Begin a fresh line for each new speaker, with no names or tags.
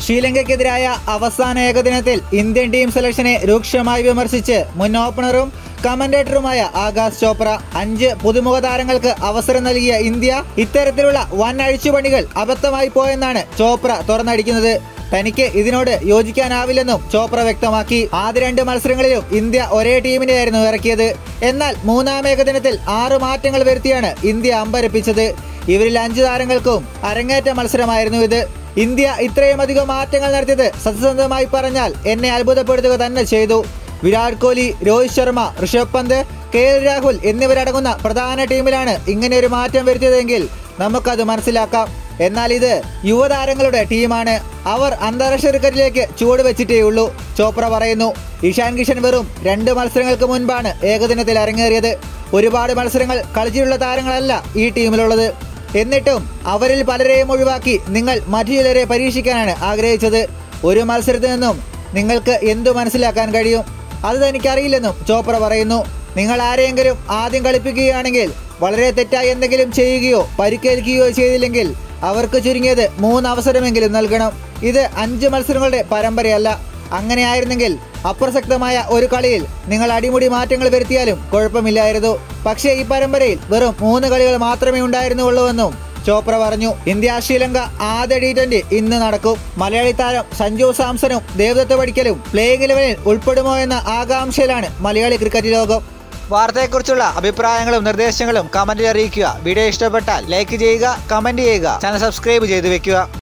ശ്രീലങ്കയ്ക്കെതിരായ അവസാന ഏകദിനത്തിൽ Indian team സെലക്ഷനെ രൂക്ഷമായി വിമർശിച്ച് മുൻ ഓപ്പണറും കമന്റേറ്ററുമായ ആകാശ് ചോപ്ര അഞ്ച് പുതുമുഖ താരങ്ങൾക്ക് അവസരം നൽകിയ ഇന്ത്യ ഇത്തരത്തിലുള്ള വൻ അഴിച്ചുപണികൾ അബദ്ധമായി പോയെന്നാണ് ചോപ്ര തുറന്നടിക്കുന്നത് തനിക്ക് ഇതിനോട് യോജിക്കാനാവില്ലെന്നും ചോപ്ര വ്യക്തമാക്കി ആദ്യ രണ്ട് മത്സരങ്ങളിലും ഇന്ത്യ ഒരേ ടീമിനെയായിരുന്നു ഇറക്കിയത് എന്നാൽ മൂന്നാം ഏകദിനത്തിൽ ആറ് മാറ്റങ്ങൾ വരുത്തിയാണ് ഇന്ത്യ അമ്പരപ്പിച്ചത് ഇവരിൽ അഞ്ച് താരങ്ങൾക്കും അരങ്ങേറ്റ മത്സരമായിരുന്നു ഇത് ഇന്ത്യ ഇത്രയും അധികം മാറ്റങ്ങൾ നടത്തിയത് സത്യസന്ധമായി പറഞ്ഞാൽ എന്നെ അത്ഭുതപ്പെടുത്തുക തന്നെ ചെയ്തു വിരാട് കോഹ്ലി രോഹിത് ശർമ്മ ഋഷഭ് പന്ത് കെ എൽ രാഹുൽ എന്നിവരടങ്ങുന്ന പ്രധാന ടീമിലാണ് ഇങ്ങനെ ഒരു മാറ്റം വരുത്തിയതെങ്കിൽ നമുക്കത് മനസ്സിലാക്കാം എന്നാൽ ഇത് യുവതാരങ്ങളുടെ ടീമാണ് അവർ അന്താരാഷ്ട്ര ക്രിക്കറ്റിലേക്ക് ചുവട് വെച്ചിട്ടേയുള്ളൂ ചോപ്ര പറയുന്നു ഇഷാൻ കിഷൻ വെറും രണ്ട് മത്സരങ്ങൾക്ക് മുൻപാണ് ഏകദിനത്തിൽ അരങ്ങേറിയത് ഒരുപാട് മത്സരങ്ങൾ കളിച്ചിട്ടുള്ള താരങ്ങളല്ല ഈ ടീമിലുള്ളത് എന്നിട്ടും അവരിൽ പലരെയും ഒഴിവാക്കി നിങ്ങൾ മറ്റു ചിലരെ പരീക്ഷിക്കാനാണ് ആഗ്രഹിച്ചത് ഒരു മത്സരത്തിൽ നിന്നും നിങ്ങൾക്ക് എന്തു മനസ്സിലാക്കാൻ കഴിയും അത് തനിക്കറിയില്ലെന്നും ചോപ്ര പറയുന്നു നിങ്ങൾ ആരെയെങ്കിലും ആദ്യം കളിപ്പിക്കുകയാണെങ്കിൽ വളരെ തെറ്റായി എന്തെങ്കിലും ചെയ്യുകയോ പരിക്കേൽക്കുകയോ ചെയ്തില്ലെങ്കിൽ അവർക്ക് ചുരുങ്ങിയത് മൂന്ന് അവസരമെങ്കിലും നൽകണം ഇത് അഞ്ച് മത്സരങ്ങളുടെ പരമ്പരയല്ല അങ്ങനെയായിരുന്നെങ്കിൽ അപ്രസക്തമായ ഒരു കളിയിൽ നിങ്ങൾ അടിമുടി മാറ്റങ്ങൾ വരുത്തിയാലും കുഴപ്പമില്ലായിരുന്നു പക്ഷേ ഈ പരമ്പരയിൽ വെറും മൂന്ന് കളികൾ മാത്രമേ ഉണ്ടായിരുന്നുള്ളൂവെന്നും ചോപ്ര പറഞ്ഞു ഇന്ത്യ ശ്രീലങ്ക ആദ്യ ടി ട്വന്റി ഇന്ന് നടക്കും മലയാളി താരം സഞ്ജു സാംസണും ദേവദത്ത് പഠിക്കലും പ്ലേയിങ് ഇലവനിൽ ഉൾപ്പെടുമോ എന്ന ആകാംക്ഷയിലാണ് മലയാളി ക്രിക്കറ്റ് ലോകം വാർത്തയെക്കുറിച്ചുള്ള അഭിപ്രായങ്ങളും നിർദ്ദേശങ്ങളും കമന്റിൽ അറിയിക്കുക വീഡിയോ ഇഷ്ടപ്പെട്ടാൽ ലൈക്ക് ചെയ്യുക കമന്റ് ചെയ്യുക ചാനൽ സബ്സ്ക്രൈബ് ചെയ്തു വെക്കുക